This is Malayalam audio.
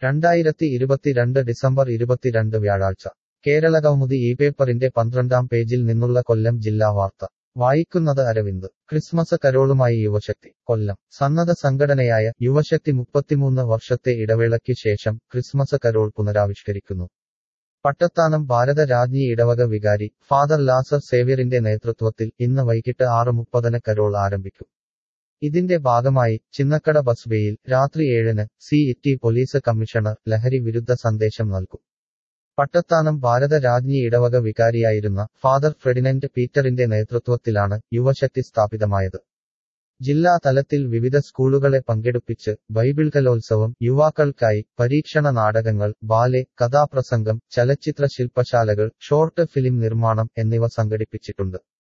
രണ്ടായിരത്തി ഇരുപത്തിരണ്ട് ഡിസംബർ ഇരുപത്തിരണ്ട് വ്യാഴാഴ്ച കേരള കൗമുദി ഈ പേപ്പറിന്റെ പന്ത്രണ്ടാം പേജിൽ നിന്നുള്ള കൊല്ലം ജില്ലാ വാർത്ത വായിക്കുന്നത് അരവിന്ദ് ക്രിസ്മസ് കരോളുമായി യുവശക്തി കൊല്ലം സന്നദ്ധ സംഘടനയായ യുവശക്തി മുപ്പത്തിമൂന്ന് വർഷത്തെ ഇടവേളയ്ക്ക് ശേഷം ക്രിസ്മസ് കരോൾ പുനരാവിഷ്കരിക്കുന്നു പട്ടത്താനം ഭാരത രാജ്ഞി ഇടവക വികാരി ഫാദർ ലാസർ സേവ്യറിന്റെ നേതൃത്വത്തിൽ ഇന്ന് വൈകിട്ട് ആറ് മുപ്പതിന് കരോൾ ആരംഭിക്കും ഇതിന്റെ ഭാഗമായി ചിന്നക്കട ബസ് ബേയിൽ രാത്രി ഏഴിന് സി ഇറ്റി പോലീസ് കമ്മീഷണർ ലഹരി വിരുദ്ധ സന്ദേശം നൽകും പട്ടത്താനം ഭാരത രാജ്ഞി ഇടവക വികാരിയായിരുന്ന ഫാദർ ഫ്രെഡിനന്റ് പീറ്ററിന്റെ നേതൃത്വത്തിലാണ് യുവശക്തി സ്ഥാപിതമായത് ജില്ലാ തലത്തിൽ വിവിധ സ്കൂളുകളെ പങ്കെടുപ്പിച്ച് ബൈബിൾ കലോത്സവം യുവാക്കൾക്കായി പരീക്ഷണ നാടകങ്ങൾ ബാലെ കഥാപ്രസംഗം ചലച്ചിത്ര ശില്പശാലകൾ ഷോർട്ട് ഫിലിം നിർമ്മാണം എന്നിവ സംഘടിപ്പിച്ചിട്ടുണ്ട്